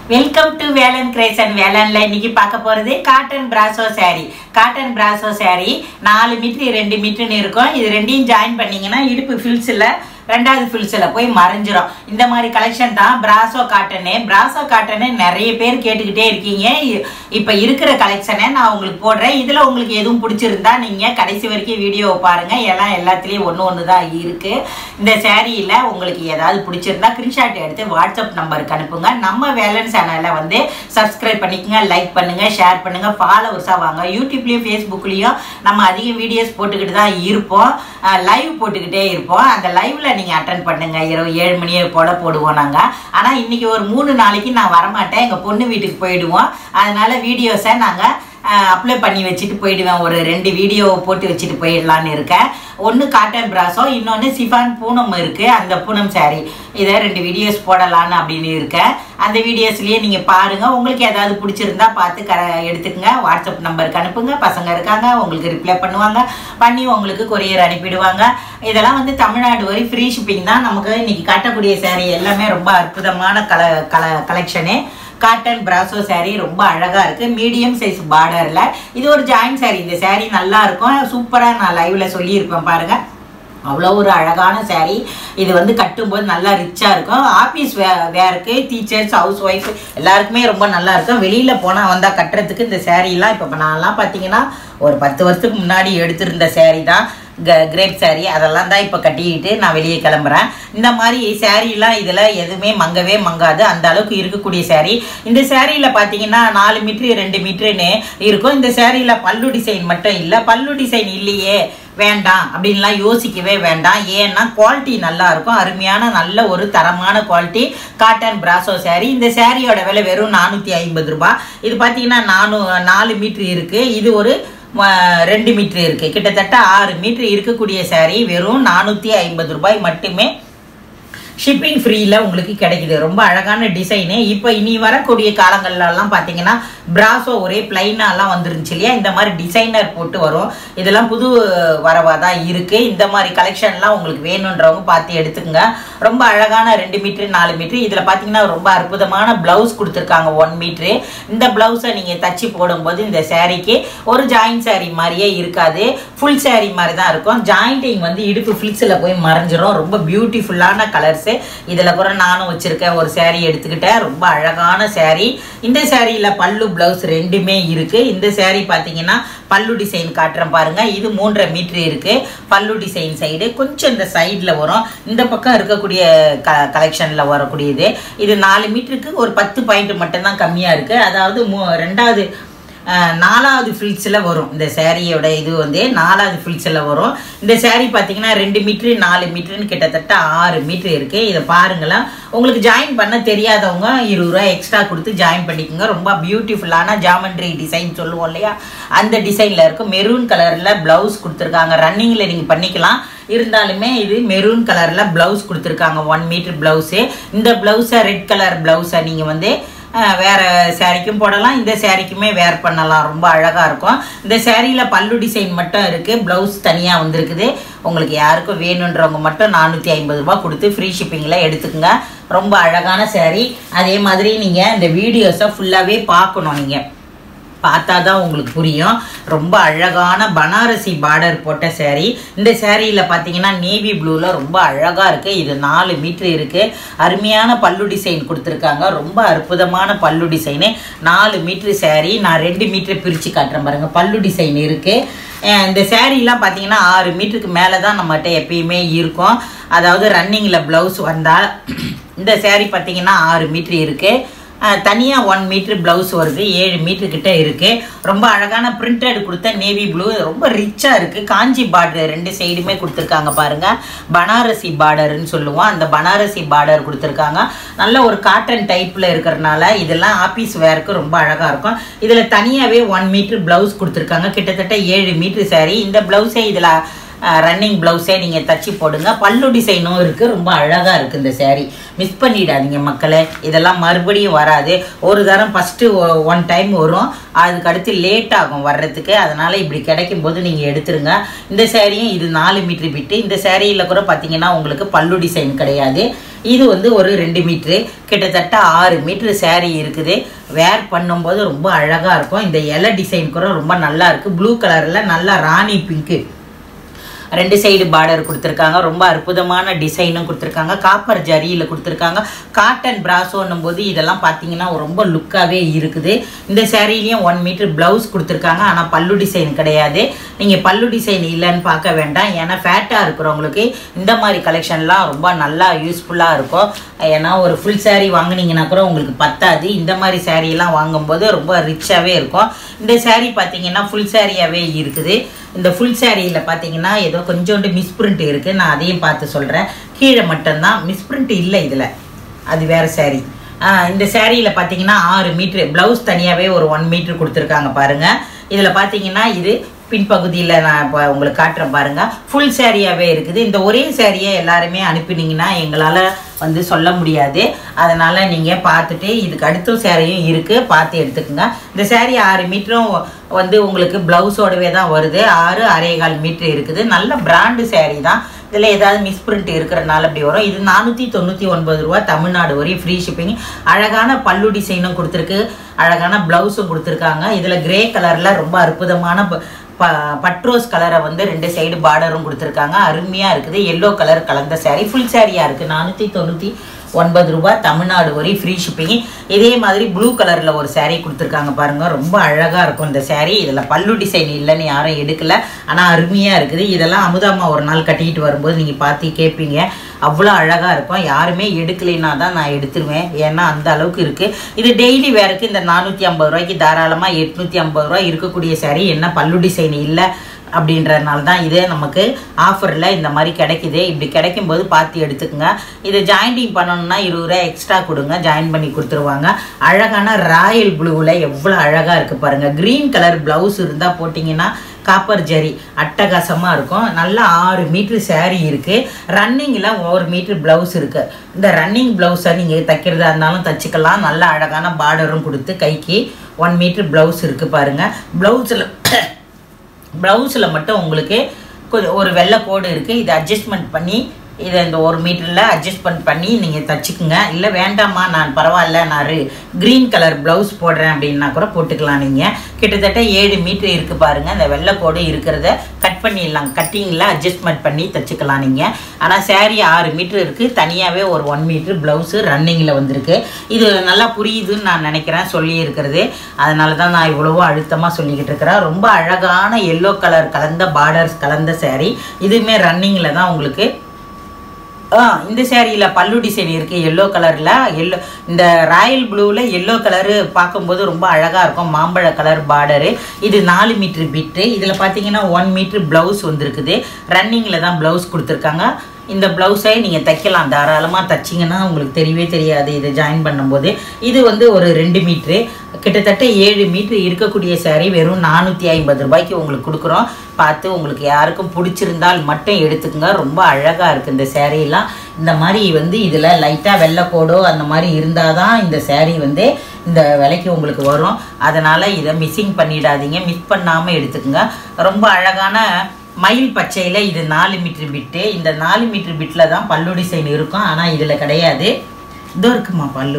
welcome to Velan creation வேலன்ல இன்னைக்கு பார்க்க போறது காட்டன் பிராசோ saree காட்டன் பிராசோ saree நாலு மீட்டர் ரெண்டு மீட்டர்னு இருக்கும் இது ரெண்டையும் ஜாயின் பண்ணீங்கன்னா இடுப்பு ஃபில்ஸில் ரெண்டாவது ஃபில்ஸில் போய் மறைஞ்சிரும் இந்த மாதிரி கலெக்ஷன் தான் பிராசோ காட்டனு பிராசோ காட்டனு நிறைய பேர் கேட்டுக்கிட்டே இருக்கீங்க இ- இப்போ இருக்கிற கலெக்ஷனை நான் உங்களுக்கு போடுறேன் இதில் உங்களுக்கு எதுவும் பிடிச்சிருந்தா நீங்கள் கடைசி வரைக்கும் வீடியோவை பாருங்கள் எல்லாம் எல்லாத்துலேயும் ஒன்று ஒன்று தான் இருக்குது இந்த சேரீயில் உங்களுக்கு ஏதாவது பிடிச்சிருந்தா ஸ்க்ரீன்ஷாட் எடுத்து வாட்ஸ்அப் நம்பருக்கு அனுப்புங்க நம்ம வேலன் சேனலை வந்து சப்ஸ்கிரைப் பண்ணிக்கங்க லைக் பண்ணுங்க ஷேர் பண்ணுங்க ஃபாலோவர்ஸாக வாங்க யூடியூப்லேயும் ஃபேஸ்புக்லேயும் நம்ம அதிக வீடியோஸ் போட்டுக்கிட்டு தான் இருப்போம் லைவ் போட்டுக்கிட்டே இருப்போம் அந்த லைவ்ல நீங்கள் அட்டன் பண்ணுங்க இரவு ஏழு மணியை போல போடுவோம் நாங்கள் ஆனால் இன்னைக்கு ஒரு மூணு நாளைக்கு நான் வரமாட்டேன் எங்கள் பொண்ணு வீட்டுக்கு போயிடுவோம் அதனால வீடியோஸை நாங்கள் அப்ளை பண்ணி வச்சுட்டு போயிடுவேன் ஒரு ரெண்டு வீடியோ போட்டு வச்சுட்டு போயிடலான்னு இருக்கேன் ஒன்று காட்டன் பிராஸோ இன்னொன்று சிஃபான் பூனம் இருக்குது அந்த பூனம் saree இதை ரெண்டு வீடியோஸ் போடலான்னு அப்படின்னு இருக்கேன் அந்த வீடியோஸ்லேயே நீங்கள் பாருங்கள் உங்களுக்கு ஏதாவது பிடிச்சிருந்தா பார்த்து க எடுத்துக்கங்க வாட்ஸ்அப் நம்பருக்கு அனுப்புங்க பசங்க இருக்காங்க உங்களுக்கு ரிப்ளை பண்ணுவாங்க பண்ணி உங்களுக்கு கொரியர் அனுப்பிடுவாங்க இதெல்லாம் வந்து தமிழ்நாடு வரை ஃப்ரீ ஷிப்பிங் தான் நமக்கு இன்னைக்கு காட்டக்கூடிய saree எல்லாமே ரொம்ப அற்புதமான கல கல கலெக்ஷனு காட்டன் பிராசோ saree ரொம்ப அழகா இருக்கு மீடியம் சைஸ் பார்டர்ல இது ஒரு ஜாயின் saree இந்த saree நல்லா இருக்கும் சூப்பரா நான் லைவ்ல சொல்லியிருப்பேன் பாருங்க அவ்வளோ ஒரு அழகான saree இது வந்து கட்டும்போது நல்லா ரிச்சாக இருக்கும் ஆஃபீஸ் வே வேருக்கு டீச்சர்ஸ் ஹவுஸ் ஒய்ஃப் எல்லாருக்குமே ரொம்ப நல்லா இருக்கும் வெளியில் போனால் வந்தால் கட்டுறதுக்கு இந்த சாரீலாம் இப்போ நான்லாம் பார்த்தீங்கன்னா ஒரு பத்து வருஷத்துக்கு முன்னாடி எடுத்திருந்த saree தான் க கிரேப் saree அதெல்லாம் தான் இப்போ கட்டிக்கிட்டு நான் வெளியே கிளம்புறேன் இந்த மாதிரி சாரீலாம் இதில் எதுவுமே மங்கவே மங்காது அந்த அளவுக்கு இருக்கக்கூடிய saree இந்த சாரியில் பார்த்தீங்கன்னா நாலு மீட்ரு ரெண்டு மீட்டருன்னு இருக்கும் இந்த சாரியில் பல்லு டிசைன் மட்டும் இல்லை பல்லு டிசைன் இல்லையே வேண்டாம் அப்படின்லாம் யோசிக்கவே வேண்டாம் ஏன்னா குவாலிட்டி நல்லா இருக்கும் அருமையான நல்ல ஒரு தரமான குவாலிட்டி காட்டன் பிராசோ saree இந்த சாரியோட விலை வெறும் நானூற்றி ஐம்பது ரூபாய் இது பார்த்தீங்கன்னா நானூ நாலு மீட்ரு இருக்குது இது ஒரு ம, ரெண்டு மீட்ரு இருக்குது கிட்டத்தட்ட ஆறு மீட்ரு இருக்கக்கூடிய saree வெறும் நானூற்றி ஐம்பது ரூபாய் மட்டுமே ஷிப்பிங் ஃப்ரீயில் உங்களுக்கு கிடைக்குது ரொம்ப அழகான டிசைனு இப்போ இனி வரக்கூடிய காலங்கள்லாம் பார்த்தீங்கன்னா பிராசோ ஒரே பிளைனாலாம் வந்துருந்துச்சு இல்லையா இந்த மாதிரி டிசைனர் போட்டு வரும் இதெல்லாம் புது வரவாக தான் இருக்குது இந்த மாதிரி கலெக்ஷன்லாம் உங்களுக்கு வேணுன்றவங்க பார்த்து எடுத்துக்கங்க ரொம்ப அழகான ரெண்டு மீட்ரு நாலு மீட்ரு இதில் பார்த்தீங்கன்னா ரொம்ப அற்புதமான ப்ளவுஸ் கொடுத்துருக்காங்க ஒன் மீட்ரு இந்த ப்ளவுஸை நீங்கள் தச்சு போடும்போது இந்த சாரீக்கு ஒரு ஜாயிண்ட் saree மாதிரியே இருக்காது ஃபுல் saree மாதிரி தான் இருக்கும் ஜாயிண்டிங் வந்து இடுப்பு ஃபில்ஸில் போய் மறைஞ்சிரும் ரொம்ப பியூட்டிஃபுல்லான கலர்ஸு இதில் கூட நானும் வச்சுருக்கேன் ஒரு saree எடுத்துக்கிட்டேன் ரொம்ப அழகான saree இந்த சாரியில் பல்லு ப்ளவுஸ் ரெண்டுமே இருக்குது இந்த saree பார்த்தீங்கன்னா பல்லு டிசைன் காட்டுறேன் பாருங்க இது மூன்றரை மீட்ரு இருக்குது பல்லு டிசைன் சைடு கொஞ்சம் இந்த சைடில் வரும் இந்த பக்கம் இருக்கக்கூடிய க கலெக்ஷனில் வரக்கூடியது இது நாலு மீட்டருக்கு ஒரு பத்து பாயிண்ட் மட்டும்தான் கம்மியாக இருக்குது அதாவது மூ ரெண்டாவது அஹ், நாலாவது ஃபில்ஸில் வரும் இந்த சேரீயோட இது வந்து நாலாவது ஃபில்ஸில் வரும் இந்த saree பார்த்தீங்கன்னா ரெண்டு மீட்ரு நாலு மீட்டருன்னு கிட்டத்தட்ட ஆறு மீட்ரு இருக்குது இதை பாருங்களேன் உங்களுக்கு ஜாயின் பண்ண தெரியாதவங்க இருபது ரூபா எக்ஸ்ட்ரா கொடுத்து ஜாயின் பண்ணிக்கோங்க ரொம்ப பியூட்டிஃபுல்லான ஜாமெண்ட்ரி டிசைன் சொல்லுவோம் இல்லையா அந்த டிசைனில் இருக்கும் மெரூன் கலரில் ப்ளவுஸ் கொடுத்துருக்காங்க ரன்னிங்கில் நீங்கள் பண்ணிக்கலாம் இருந்தாலுமே இது மெரூன் கலரில் ப்ளவுஸ் கொடுத்துருக்காங்க ஒன் மீட்டர் ப்ளவுஸு இந்த ப்ளவுஸை ரெட் கலர் ப்ளவுஸை நீங்கள் வந்து அஹ், வேற சாரிக்கும் போடலாம் இந்த சாரிக்குமே வேர் பண்ணலாம் ரொம்ப அழகாக இருக்கும் இந்த சாரியில் பல்லு டிசைன் மட்டும் இருக்குது ப்ளவுஸ் தனியாக வந்திருக்குது உங்களுக்கு யாருக்கும் வேணுன்றவங்க மட்டும் நானூற்றி ஐம்பது ரூபாய் கொடுத்து ஃப்ரீ ஷிப்பிங்கில் எடுத்துக்கோங்க ரொம்ப அழகான saree அதே மாதிரி நீங்கள் இந்த வீடியோஸை ஃபுல்லாகவே பார்க்கணும் நீங்கள் பார்த்தா தான் உங்களுக்கு புரியும் ரொம்ப அழகான பனாரசி பார்டர் போட்ட saree இந்த சேரீயில் பார்த்தீங்கன்னா நேவி ப்ளூவில் ரொம்ப அழகாக இருக்குது இது நாலு மீட்ரு இருக்குது அருமையான பல்லு டிசைன் கொடுத்துருக்காங்க ரொம்ப அற்புதமான பல்லு டிசைனு நாலு மீட்ரு saree நான் ரெண்டு மீட்ரு பிரித்து காட்டுறேன் பாருங்கள் பல்லு டிசைன் இருக்குது இந்த சேரீலாம் பார்த்தீங்கன்னா ஆறு மீட்டருக்கு மேலே தான் நம்மகிட்ட எப்பயுமே இருக்கும் அதாவது ரன்னிங்கில் ப்ளவுஸ் வந்தால் இந்த saree பார்த்தீங்கன்னா ஆறு மீட்ரு இருக்குது தனியாக ஒன் மீட்ரு ப்ளவுஸ் வருது ஏழு மீட்ரு கிட்ட இருக்குது ரொம்ப அழகான பிரிண்டட் கொடுத்த நேவி ப்ளூ ரொம்ப ரிச்சாக இருக்குது காஞ்சி பார்டர் ரெண்டு சைடுமே கொடுத்துருக்காங்க பாருங்கள் பனாரசி பார்டர்னு சொல்லுவோம் அந்த பனாரசி பார்டர் கொடுத்துருக்காங்க நல்ல ஒரு காட்டன் டைப்பில் இருக்கிறனால இதெல்லாம் ஆஃபீஸ் வேருக்கு ரொம்ப அழகாக இருக்கும் இதில் தனியாகவே ஒன் மீட்ரு ப்ளவுஸ் கொடுத்துருக்காங்க கிட்டத்தட்ட ஏழு மீட்ரு saree இந்த ப்ளவுஸே இதில் ரன்னிங் ப்ளவுஸே நீங்கள் தச்சு போடுங்க பல்லு டிசைனும் இருக்குது ரொம்ப அழகாக இருக்குது இந்த saree மிஸ் பண்ணிடாதீங்க மக்களே இதெல்லாம் மறுபடியும் வராது ஒரு தரம் ஃபஸ்ட்டு ஒன் டைம் வரும் அதுக்கு அடுத்து லேட் ஆகும் வர்றதுக்கு அதனால் இப்படி கிடைக்கும் போது நீங்கள் எடுத்துருங்க இந்த சேரீயும் இது நாலு மீட்ரு பிட்டு இந்த சேரீயில் கூட பார்த்தீங்கன்னா உங்களுக்கு பல்லு டிசைன் கிடையாது இது வந்து ஒரு ரெண்டு மீட்ரு கிட்டத்தட்ட ஆறு மீட்ரு saree இருக்குது வேர் பண்ணும்போது ரொம்ப அழகாக இருக்கும் இந்த இலை டிசைன் கூட ரொம்ப நல்லா இருக்குது ப்ளூ கலரில் நல்லா ராணி பிங்க்கு ரெண்டு சைடு பார்டர் கொடுத்துருக்காங்க ரொம்ப அற்புதமான டிசைனும் கொடுத்துருக்காங்க காப்பர் ஜரியில் கொடுத்துருக்காங்க காட்டன் பிராசோன்னும் போது இதெல்லாம் பார்த்தீங்கன்னா ரொம்ப லுக்காகவே இருக்குது இந்த சேரீலையும் ஒன் மீட்டர் ப்ளவுஸ் கொடுத்துருக்காங்க ஆனால் பல்லு டிசைன் கிடையாது நீங்கள் பல்லு டிசைன் இல்லைன்னு பார்க்க வேண்டாம் ஏன்னா ஃபேட்டாக இருக்கிறவங்களுக்கு இந்த மாதிரி கலெக்ஷன்லாம் ரொம்ப நல்லா யூஸ்ஃபுல்லாக இருக்கும் ஏன்னா ஒரு ஃபுல் saree வாங்குனீங்கன்னா கூட உங்களுக்கு பத்தாது இந்த மாதிரி சாரீலாம் வாங்கும்போது ரொம்ப ரிச்சாகவே இருக்கும் இந்த saree பார்த்தீங்கன்னா ஃபுல் சாரியாகவே இருக்குது இந்த ஃபுல் சாரியில் பார்த்தீங்கன்னா ஏதோ கொஞ்சோண்டு மிஸ்பிரிண்ட் இருக்குது நான் அதையும் பார்த்து சொல்கிறேன் கீழே மட்டும்தான் மிஸ்பிரிண்ட் இல்லை இதில் அது வேறு saree ஆ, இந்த சேரீயில் பார்த்தீங்கன்னா ஆறு மீட்ரு ப்ளவுஸ் தனியாகவே ஒரு ஒன் மீட்ரு கொடுத்துருக்காங்க பாருங்கள் இதில் பார்த்தீங்கன்னா இது பின்பகுதியில் நான் இப்போ உங்களுக்கு காட்டுறேன் பாருங்கள் ஃபுல் சேரீயாகவே இருக்குது இந்த ஒரே சேரீயை எல்லாருமே அனுப்பினீங்கன்னா எங்களால் வந்து சொல்ல முடியாது அதனால் நீங்கள் பார்த்துட்டு இதுக்கு அடுத்த சேரீயும் இருக்குது பார்த்து எடுத்துக்கோங்க இந்த சேரீ ஆறு மீட்டரும் வந்து உங்களுக்கு ப்ளவுஸோடவே தான் வருது ஆறு அரைகால் மீட்ரு இருக்குது நல்ல பிராண்டு சேரீ தான் இதில் ஏதாவது மிஸ்பிரிண்ட் இருக்கிறனால அப்படி வரும் இது நானூற்றி தொண்ணூற்றி ஒன்பது ரூபா தமிழ்நாடு வரையும் ஃப்ரீ ஷிப்பிங் அழகான பல்லு டிசைனும் கொடுத்துருக்கு அழகான ப்ளவுஸும் கொடுத்துருக்காங்க இதில் கிரே கலரில் ரொம்ப அற்புதமான ப- ப பட்ரோஸ் கலரை வந்து ரெண்டு சைடு பார்டரும் கொடுத்துருக்காங்க அருமையாக இருக்குது எல்லோ கலர் கலந்த saree ஃபுல் சாரியாக இருக்குது நானூற்றி தொண்ணூற்றி ஒன்பது ரூபாய் தமிழ்நாடு வரையும் ஃப்ரீ ஷிப்பிங் இதே மாதிரி ப்ளூ கலரில் ஒரு saree கொடுத்துருக்காங்க பாருங்க ரொம்ப அழகாக இருக்கும் இந்த saree இதில் பல்லு டிசைன் இல்லைன்னு யாரும் எடுக்கல ஆனால் அருமையாக இருக்குது இதெல்லாம் அமுதாம்மா ஒரு நாள் கட்டிக்கிட்டு வரும்போது நீங்கள் பார்த்து கேட்பீங்க அவ்வளோ அழகாக இருக்கும் யாருமே எடுக்கலைன்னா தான் நான் எடுத்துருவேன் ஏன்னா அந்த அளவுக்கு இருக்குது இது டெய்லி வேருக்கு இந்த நானூற்றி ஐம்பது ரூபாய்க்கு தாராளமாக எட்நூற்றி ஐம்பது ரூபாய் இருக்கக்கூடிய saree என்ன பல்லு டிசைன் இல்லை அப்படின்றதுனால தான் இது நமக்கு ஆஃபரில் இந்த மாதிரி கிடைக்குது இப்படி கிடைக்கும்போது பார்த்து எடுத்துக்கோங்க இதை ஜாயிண்டிங் பண்ணணும்னா இருபது ரூபா எக்ஸ்ட்ரா கொடுங்க ஜாயின் பண்ணி கொடுத்துருவாங்க அழகான ராயல் ப்ளூவில் எவ்வளோ அழகாக இருக்குது பாருங்கள் க்ரீன் கலர் ப்ளவுஸ் இருந்தால் போட்டிங்கன்னா காப்பர் ஜரி அட்டகாசமாக இருக்கும் நல்ல ஆறு மீட்ரு saree இருக்குது ரன்னிங்கில் ஒரு மீட்ரு ப்ளவுஸ் இருக்குது இந்த ரன்னிங் ப்ளவுஸை நீங்கள் தைக்கிறதா இருந்தாலும் தச்சுக்கலாம் நல்ல அழகான பார்டரும் கொடுத்து கைக்கு ஒன் மீட்ரு ப்ளவுஸ் இருக்குது பாருங்கள் ப்ளவுஸில் ப்ளவுஸில் மட்டும் உங்களுக்கு கொஞ்சம் ஒரு வெள்ளை கோடு இருக்குது இதை அட்ஜஸ்ட்மெண்ட் பண்ணி இதை இந்த ஒரு மீட்டரில் அட்ஜஸ்ட்மெண்ட் பண்ணி நீங்கள் தச்சுக்குங்க இல்லை வேண்டாம்மா நான் பரவாயில்ல நான் க்ரீன் கலர் ப்ளவுஸ் போடுறேன் அப்படின்னா கூட போட்டுக்கலாம் நீங்கள் கிட்டத்தட்ட ஏழு மீட்ரு இருக்குது பாருங்கள் இந்த வெள்ளை கோடு இருக்கிறத கட் பண்ணிடலாம் கட்டிங்கில் அட்ஜஸ்ட்மெண்ட் பண்ணி தச்சுக்கலாம் நீங்கள் ஆனால் saree ஆறு மீட்ரு இருக்குது தனியாகவே ஒரு ஒன் மீட்ரு ப்ளவுஸு ரன்னிங்கில் வந்திருக்கு இது நல்லா புரியுதுன்னு நான் நினைக்கிறேன் சொல்லி இருக்கிறது அதனால தான் நான் இவ்வளவோ அழுத்தமாக சொல்லிக்கிட்டு இருக்கிறேன் ரொம்ப அழகான எல்லோ கலர் கலந்த பார்டர்ஸ் கலந்த saree இதுவுமே ரன்னிங்கில் தான் உங்களுக்கு ஆ இந்த சேரீயில் பல்லு டிசைன் இருக்குது எல்லோ கலரில் எல்லோ இந்த ராயல் ப்ளூவில் எல்லோ கலரு பார்க்கும்போது ரொம்ப அழகாக இருக்கும் மாம்பழ கலர் பார்டரு இது நாலு மீட்ரு பிட்டு இதில் பார்த்தீங்கன்னா ஒன் மீட்ரு ப்ளவுஸ் வந்திருக்குது ரன்னிங்கில் தான் ப்ளவுஸ் கொடுத்துருக்காங்க இந்த ப்ளவுஸை நீங்கள் தைக்கலாம் தாராளமாக தைச்சிங்கன்னா உங்களுக்கு தெரியவே தெரியாது இதை ஜாயின் பண்ணும்போது இது வந்து ஒரு ரெண்டு மீட்ரு கிட்டத்தட்ட ஏழு மீட்ரு இருக்கக்கூடிய saree வெறும் நானூற்றி ஐம்பது ரூபாய்க்கு உங்களுக்கு கொடுக்குறோம் பார்த்து உங்களுக்கு யாருக்கும் பிடிச்சிருந்தால் மட்டும் எடுத்துக்கோங்க ரொம்ப அழகாக இருக்குது இந்த சேரீலாம் இந்த மாதிரி வந்து இதில் லைட்டாக வெள்ளைக்கோடோ அந்த மாதிரி இருந்தால் தான் இந்த saree வந்து இந்த விலைக்கு உங்களுக்கு வரும் அதனால் இதை மிஸ்ஸிங் பண்ணிடாதீங்க மிஸ் பண்ணாமல் எடுத்துக்கோங்க ரொம்ப அழகான மயில் பச்சையில் இது நாலு மீட்ரு பிட்டு இந்த நாலு மீட்ரு பிட்டில் தான் பல்லு டிசைன் இருக்கும் ஆனால் இதில் கிடையாது இதோ இருக்குமா பல்லு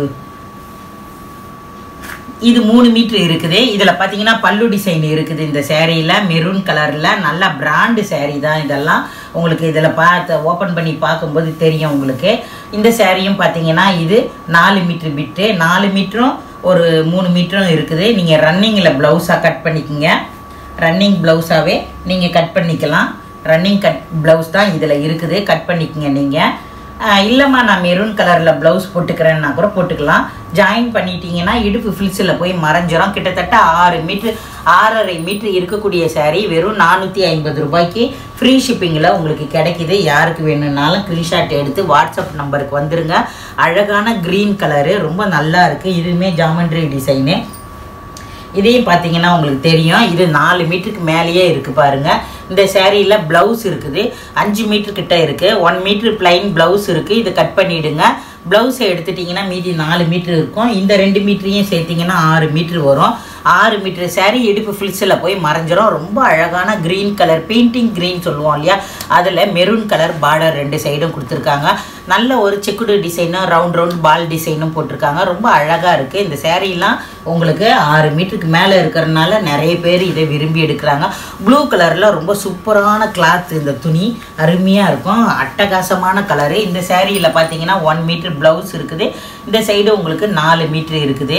இது மூணு மீட்ரு இருக்குது இதில் பார்த்தீங்கன்னா பல்லு டிசைன் இருக்குது இந்த சேரீயில் மெரூன் கலரில் நல்ல பிராண்டு saree தான் இதெல்லாம் உங்களுக்கு இதில் பார்த்து ஓப்பன் பண்ணி பார்க்கும்போது தெரியும் உங்களுக்கு இந்த சேரீயும் பார்த்தீங்கன்னா இது நாலு மீட்ரு பிட்டு நாலு மீட்டரும் ஒரு மூணு மீட்டரும் இருக்குது நீங்கள் ரன்னிங்கில் ப்ளவுஸாக கட் பண்ணிக்கோங்க ரன்னிங் ப்ளவுஸாகவே நீங்கள் கட் பண்ணிக்கலாம் ரன்னிங் கட் ப்ளவுஸ் தான் இதில் இருக்குது கட் பண்ணிக்கங்க நீங்கள் இல்லைம்மா நான் மெரூன் கலரில் ப்ளவுஸ் போட்டுக்கிறேன்னா கூட போட்டுக்கலாம் ஜாயின் பண்ணிட்டீங்கன்னா இடுப்பு ஃபில்ஸில் போய் மறைஞ்சிரும் கிட்டத்தட்ட ஆறு மீட்ரு ஆறரை மீட்ரு இருக்கக்கூடிய saree வெறும் நானூற்றி ஐம்பது ரூபாய்க்கு ஃப்ரீ ஷிப்பிங்கில் உங்களுக்கு கிடைக்குது யாருக்கு வேணும்னாலும் ஸ்க்ரீன்ஷாட் எடுத்து வாட்ஸ்அப் நம்பருக்கு வந்துருங்க அழகான க்ரீன் கலரு ரொம்ப நல்லா இருக்குது இதுவுமே ஜாமெண்ட்ரி டிசைனு இதையும் பார்த்தீங்கன்னா உங்களுக்கு தெரியும் இது நாலு மீட்டருக்கு மேலேயே இருக்குது பாருங்க இந்த சேரீயில் ப்ளவுஸ் இருக்குது அஞ்சு மீட்டர் கிட்ட இருக்குது ஒன் மீட்டர் பிளைன் ப்ளவுஸ் இருக்குது இதை கட் பண்ணிவிடுங்க ப்ளவுஸை எடுத்துட்டிங்கன்னா மீதி நாலு மீட்ரு இருக்கும் இந்த ரெண்டு மீட்டரையும் சேர்த்திங்கன்னா ஆறு மீட்ரு வரும் ஆறு மீட்டர் saree இடுப்பு ஃபில்ஸில் போய் மறைஞ்சிரும் ரொம்ப அழகான க்ரீன் கலர் பெயிண்டிங் க்ரீன் சொல்லுவோம் இல்லையா அதில் மெரூன் கலர் பார்டர் ரெண்டு சைடும் கொடுத்துருக்காங்க நல்ல ஒரு செக்குடு டிசைனும் ரவுண்ட் ரவுண்ட் பால் டிசைனும் போட்டிருக்காங்க ரொம்ப அழகாக இருக்குது இந்த சேரீலாம் உங்களுக்கு ஆறு மீட்டருக்கு மேலே இருக்கிறதுனால நிறைய பேர் இதை விரும்பி எடுக்கிறாங்க ப்ளூ கலரில் ரொம்ப சூப்பரான கிளாத் இந்த துணி அருமையாக இருக்கும் அட்டகாசமான கலரு இந்த சேரீயில் பார்த்தீங்கன்னா ஒன் மீட்டர் ப்ளவுஸ் இருக்குது இந்த சைடு உங்களுக்கு நாலு மீட்ரு இருக்குது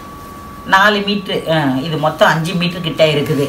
நாலு மீட்ரு இது மொத்தம் அஞ்சு மீட்ரு கிட்ட இருக்குது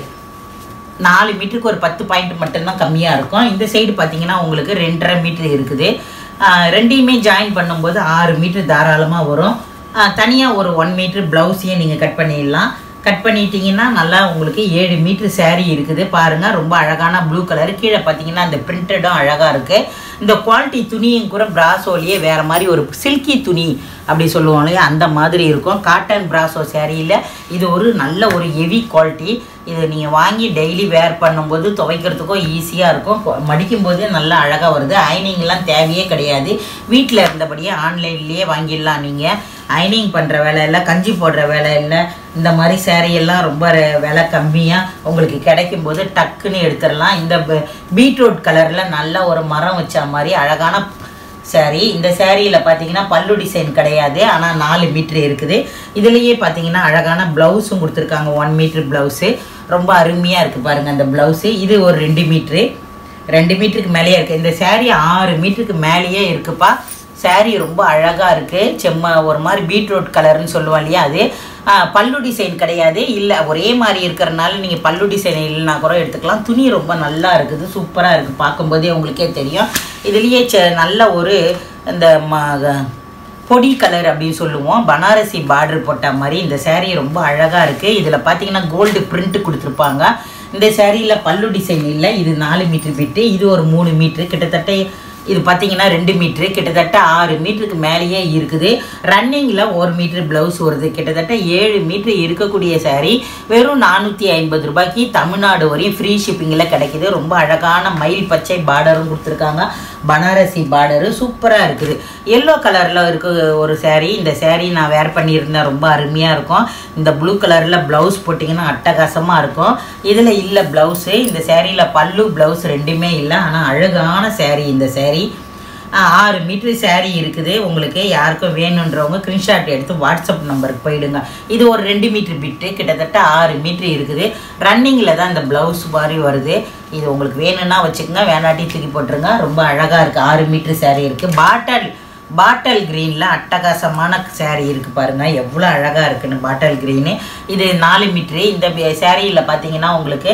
நாலு மீட்டருக்கு ஒரு பத்து பாயிண்ட் மட்டும்தான் கம்மியாக இருக்கும் இந்த சைடு பார்த்தீங்கன்னா உங்களுக்கு ரெண்டரை மீட்ரு இருக்குது ஆஹ் ரெண்டையுமே ஜாயின் பண்ணும்போது ஆறு மீட்ரு தாராளமாக வரும் தனியாக ஒரு ஒன் மீட்ரு ப்ளவுஸையும் நீங்கள் கட் பண்ணிடலாம் கட் பண்ணிட்டீங்கன்னா நல்லா உங்களுக்கு ஏழு மீட்ரு saree இருக்குது பாருங்கள் ரொம்ப அழகான ப்ளூ கலர் கீழே பார்த்தீங்கன்னா அந்த பிரிண்டடும் அழகாக இருக்குது இந்த குவாலிட்டி துணியும் கூட பிராசோலியே வேறு மாதிரி ஒரு சில்கி துணி அப்படி சொல்லுவோம் இல்லையா அந்த மாதிரி இருக்கும் காட்டன் பிராசோ சேரீயில் இது ஒரு நல்ல ஒரு ஹெவி குவாலிட்டி இதை நீங்கள் வாங்கி டெய்லி வேர் பண்ணும்போது துவைக்கிறதுக்கும் ஈஸியாக இருக்கும் கொ- மடிக்கும் போதே நல்லா அழகாக வருது அயனிங்லாம் தேவையே கிடையாது வீட்டில் இருந்தபடியே ஆன்லைன்லேயே வாங்கிடலாம் நீங்கள் அயனிங் பண்ணுற வேலை இல்லை கஞ்சி போடுற வேலை இல்லை இந்த மாதிரி saree எல்லாம் ரொம்ப ரெ- விலை கம்மியாக உங்களுக்கு கிடைக்கும் போது டக்குன்னு எடுத்துடலாம் இந்த பீட்ரூட் கலரில் நல்ல ஒரு மரம் வச்ச மாதிரி அழகான saree இந்த சேரீயில் பார்த்தீங்கன்னா பல்லு டிசைன் கிடையாது ஆனால் நாலு மீட்ரு இருக்குது இதுலேயே பார்த்தீங்கன்னா அழகான ப்ளவுஸும் கொடுத்துருக்காங்க ஒன் மீட்ரு ப்ளவுஸு ரொம்ப அருமையாக இருக்குது பாருங்கள் அந்த ப்ளவுஸு இது ஒரு ரெண்டு மீட்ரு ரெண்டு மீட்டருக்கு மேலேயே இருக்குது இந்த saree ஆறு மீட்டருக்கு மேலேயே இருக்குப்பா saree ரொம்ப அழகாக இருக்குது செம்ம ஒரு மாதிரி பீட்ரூட் கலர்னு சொல்லுவோம் இல்லையா அது ஆ, பல்லு டிசைன் கிடையாது இல்லை ஒரே மாதிரி இருக்கிறனால நீங்கள் பல்லு டிசைன் இல்லைனா கூட எடுத்துக்கலாம் துணி ரொம்ப நல்லா இருக்குது சூப்பராக இருக்குது பார்க்கும்போதே உங்களுக்கே தெரியும் இதுலேயே செ- நல்ல ஒரு இந்த ம பொடி கலர் அப்படின்னு சொல்லுவோம் பனாரசி பார்டர் போட்ட மாதிரி இந்த saree ரொம்ப அழகாக இருக்குது இதில் பார்த்தீங்கன்னா கோல்டு பிரிண்ட் கொடுத்துருப்பாங்க இந்த சேரீயில் பல்லு டிசைன் இல்லை இது நாலு மீட்டர் பிட்டு இது ஒரு மூணு மீட்ரு கிட்டத்தட்ட இது பார்த்தீங்கன்னா ரெண்டு மீட்ரு கிட்டத்தட்ட ஆறு மீட்டருக்கு மேலேயே இருக்குது ரன்னிங்கில் ஒரு மீட்டர் ப்ளவுஸ் வருது கிட்டத்தட்ட ஏழு மீட்ரு இருக்கக்கூடிய saree வெறும் நானூற்றி ஐம்பது ரூபாய்க்கு தமிழ்நாடு வரையும் ஃப்ரீ ஷிப்பிங்கில் கிடைக்குது ரொம்ப அழகான மயில் பச்சை பார்டரும் கொடுத்துருக்காங்க பனாரசி பார்டரு சூப்பராக இருக்குது எல்லோ கலரில் இருக்க ஒரு saree இந்த saree நான் வேர் பண்ணியிருந்தேன் ரொம்ப அருமையாக இருக்கும் இந்த ப்ளூ கலரில் ப்ளவுஸ் போட்டிங்கன்னா அட்டகாசமாக இருக்கும் இதில் இல்லை ப்ளவுஸு இந்த சேரீயில் பல்லு ப்ளவுஸ் ரெண்டுமே இல்லை ஆனால் அழகான saree இந்த saree ஆஹ் ஆறு மீட்ரு saree இருக்குது உங்களுக்கு யாருக்கும் வேணுன்றவங்க ஸ்க்ரீன்ஷாட் எடுத்து வாட்ஸ்அப் நம்பருக்கு போயிடுங்க இது ஒரு ரெண்டு மீட்ரு பிட்டு கிட்டத்தட்ட ஆறு மீட்ரு இருக்குது ரன்னிங்கில் தான் இந்த ப்ளவுஸ் மாதிரி வருது இது உங்களுக்கு வேணும்னா வச்சுக்கோங்க வேணாட்டி தூக்கி போட்டுருங்க ரொம்ப அழகாக இருக்குது ஆறு மீட்ரு saree இருக்குது பாட்டல் பாட்டல் க்ரீனில் அட்டகாசமான saree இருக்குது பாருங்கள் எவ்வளோ அழகாக இருக்குன்னு பாட்டல் க்ரீனு இது நாலு மீட்ரு இந்த சேரீயில் பார்த்தீங்கன்னா உங்களுக்கு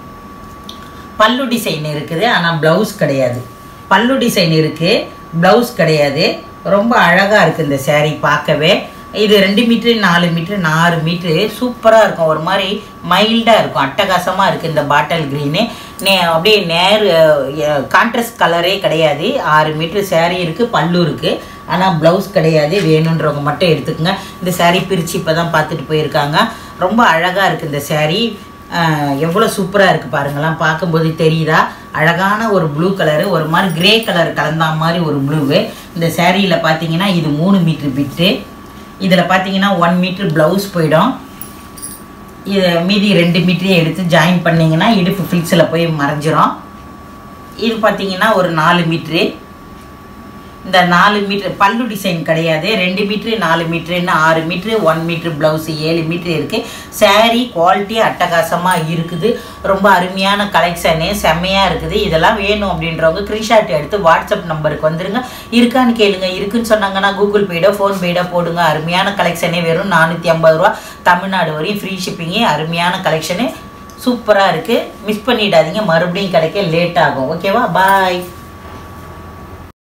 பல்லு டிசைன் இருக்குது ஆனால் ப்ளவுஸ் கிடையாது பல்லு டிசைன் இருக்குது ப்ளவுஸ் கிடையாது ரொம்ப அழகாக இருக்குது இந்த saree பார்க்கவே இது ரெண்டு மீட்ரு நாலு மீட்ரு நாலு மீட்ரு சூப்பராக இருக்கும் ஒரு மாதிரி மைல்டாக இருக்கும் அட்டகாசமாக இருக்குது இந்த பாட்டல் க்ரீனு நே அப்படியே நேரு கான்ட்ராஸ்ட் கலரே கிடையாது ஆறு மீட்ரு saree இருக்குது பல்லு இருக்குது ஆனால் ப்ளவுஸ் கிடையாது வேணுன்றவங்க மட்டும் எடுத்துக்கோங்க இந்த saree பிரித்து இப்போ தான் பார்த்துட்டு போயிருக்காங்க ரொம்ப அழகாக இருக்குது இந்த saree ஆஹ் எவ்வளோ சூப்பராக இருக்குது பாருங்களேன் பார்க்கும்போது தெரியுதா அழகான ஒரு ப்ளூ கலரு ஒரு மாதிரி கிரே கலர் கலந்தா மாதிரி ஒரு ப்ளூவு இந்த சேரீயில் பார்த்தீங்கன்னா இது மூணு மீட்ரு பிட்டு இதில் பார்த்தீங்கன்னா ஒன் மீட்ரு ப்ளவுஸ் போயிடும் இது மீதி ரெண்டு மீட்டரையும் எடுத்து ஜாயின் பண்ணிங்கன்னா இடுப்பு ஃபில்ஸில் போய் மறைஞ்சிரும் இது பார்த்தீங்கன்னா ஒரு நாலு மீட்ரு இந்த நாலு மீட்ரு பல்லு டிசைன் கிடையாது ரெண்டு மீட்ரு நாலு மீட்ருன்னு ஆறு மீட்ரு ஒன் மீட்ரு ப்ளவுஸு ஏழு மீட்ரு இருக்குது saree குவாலிட்டி அட்டகாசமாக இருக்குது ரொம்ப அருமையான கலெக்ஷனு செம்மையாக இருக்குது இதெல்லாம் வேணும் அப்படின்றவங்க ஸ்க்ரீன்ஷாட் எடுத்து வாட்ஸ்அப் நம்பருக்கு வந்துருங்க இருக்கான்னு கேளுங்க இருக்குன்னு சொன்னாங்கன்னா கூகுள் பேடோ ஃபோன் பேடோ போடுங்க அருமையான கலெக்ஷனே வெறும் நானூற்றி ஐம்பது ரூபா தமிழ்நாடு வரையும் ஃப்ரீ ஷிப்பிங்கு அருமையான கலெக்ஷனு சூப்பராக இருக்குது மிஸ் பண்ணிடாதீங்க மறுபடியும் கிடைக்க லேட் ஆகும் ஓகேவா பாய்